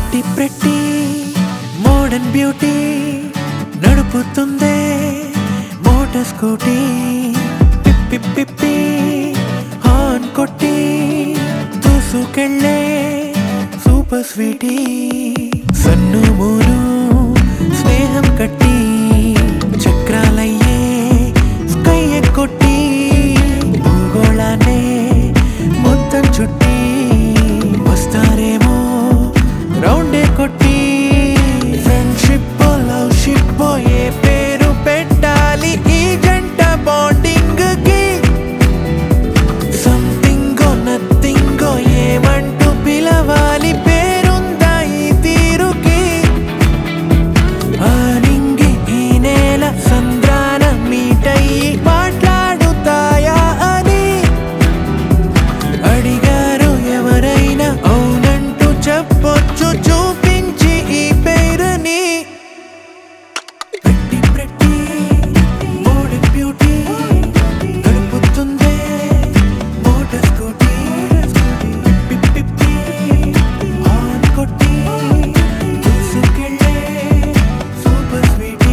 పెట్టి పెట్టి modern beauty నడుపుతుందే మోటార్ స్కూటీ పిప్పి పిప్పి హార్న్ కొట్టి దూసుకెళ్ళే సూపర్ స్వీటీ సన్ను మూరు స్నేహం కట్టి చక్రాలయ్యే స్కై కొట్టి భూగోళాన్నే మొత్తం చుట్టి వస్తారేమో రౌండే కొట్టి ఫ్రెండ్షిప్ లవ్ షిప్ ఏ పేరు పెట్టాలి ఈ జంట బాండింగ్ కి సంథింగ్ నథింగ్ ఏమంటూ పిలవాలి పేరుందా ఈ తీరుకి ఆ నింగి ఈ నేల సంద్రాన మీటయ్యి మాట్లాడుతాయా అని అడిగారు ఎవరైనా అవునంటూ చెప్పొచ్చు చూపించి ఈ పేరుని పెట్టి పెట్టి మోడర్న్ బ్యూటీ గడుపుతుందే మోటార్ స్కూటీ పిప్పి పిప్పి ఆన్ కొట్టి దూసుకెళ్ళే సూపర్ స్వీటీ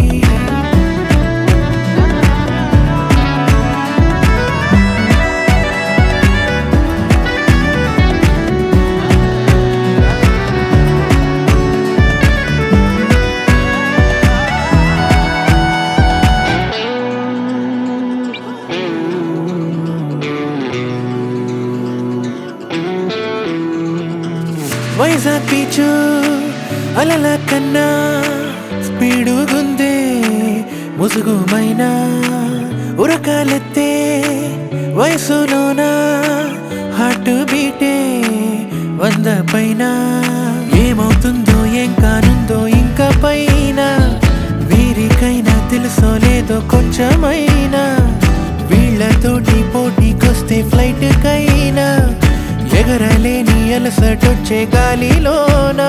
వైజాగ్ బీచ్ అలల కన్నా స్పీడుగుందే ముసుగుమైన ఉరకాలెత్తే వయసులోన హార్ట్ బీటే వంద పైన ఏమవుతుందో ఏం కానుందో ఇంకా పైన వీరికైనా తెలుసో లేదో కొంచెమైనా వీళ్ళతోటి పోటీకొస్తే ఫ్లైట్ కైనా ఎగరలేని అలసటొచ్చే గాలిలోనా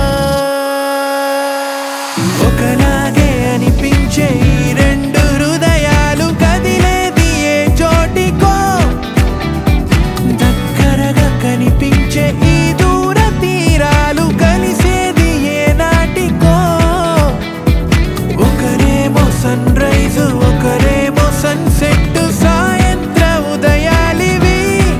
ఒకలాగే అనిపించే ఈ రెండు హృదయాలు కదిలేది ఏ చోటికో దగ్గరగా కనిపించే ఈ దూర తీరాలు కలిసేది ఏ నాటికో ఒకరేమో సన్ రైజ్ ఒకరేమో సన్సెట్ సాయంత్ర ఉదయాలివి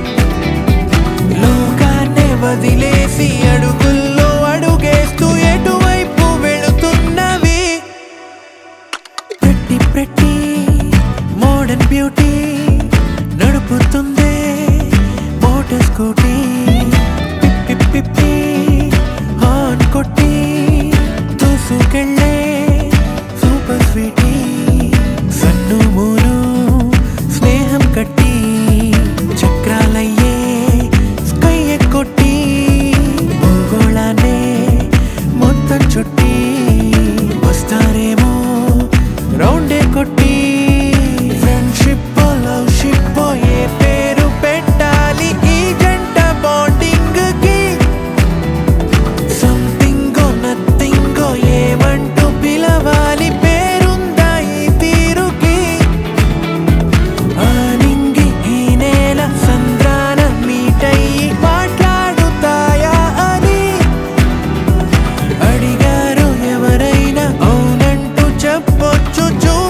లోకాన్నే వదిలేసి అడుగుల్లో అడుగేస్తూ ఎటువైపు వెళుతున్నవి పెట్టి పెట్టి మోడర్న్ బ్యూటీ నడుపుతుందే మోటార్ స్కూటీ పిప్పి పిప్పి హార్న్ కొట్టి దూసుకెళ్ళే సూపర్ స్వీటీ సన్ను మూరు స్నేహం కట్టి చక్రాలయ్యే స్కై కొట్టి భూగోళాన్నే మొత్తం చుట్టి వస్తారేమో రౌండే కొట్టి ఫ్రెండ్షిప్ లవ్ షిప్ ఏ పేరు పెట్టాలి ఈ జంట బాండింగ్ కి సంథింగ్ నథింగ్ ఏమంటూ పిలవాలి పేరుందా ఈ తీరుకి ఆ నింగి ఈ నేల సంద్రాన మీటయ్యి మాట్లాడుతాయా అని అడిగారు ఎవరైనా అవునంటూ చెప్పొచ్చు చూ